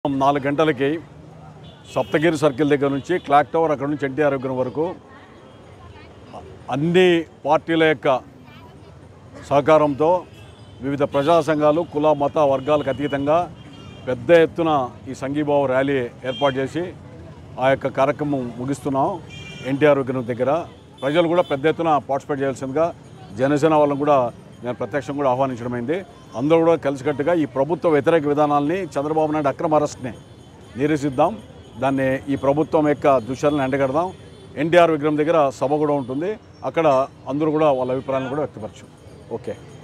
నాలుగు గంటలకి సప్తగిరి సర్కిల్ దగ్గర నుంచి క్లాక్ టవర్ అక్కడ నుంచి ఎన్టీఆర్ విగ్రహం వరకు అన్ని పార్టీల యొక్క సహకారంతో వివిధ ప్రజా సంఘాలు కుల మత వర్గాలకు అతీతంగా పెద్ద ఎత్తున ఈ సంఘీభావ ర్యాలీ ఏర్పాటు చేసి ఆ యొక్క కార్యక్రమం ముగిస్తున్నాం ఎన్టీఆర్ విగ్రహం దగ్గర ప్రజలు కూడా పెద్ద ఎత్తున పార్టిసిపేట్ చేయాల్సిందిగా జనసేన వాళ్ళని కూడా నేను ప్రత్యక్షం కూడా ఆహ్వానించడమైంది అందరూ కూడా కలిసికట్టుగా ఈ ప్రభుత్వ వ్యతిరేక విధానాల్ని చంద్రబాబు నాయుడు అక్రమ అరెస్ట్ని నిరసిద్దాం దాన్ని ఈ ప్రభుత్వం యొక్క దుశ్చర్యలను ఎండగడదాం ఎన్టీఆర్ విగ్రహం దగ్గర సభ కూడా ఉంటుంది అక్కడ అందరూ కూడా వాళ్ళ అభిప్రాయాలను కూడా వ్యక్తపరచు ఓకే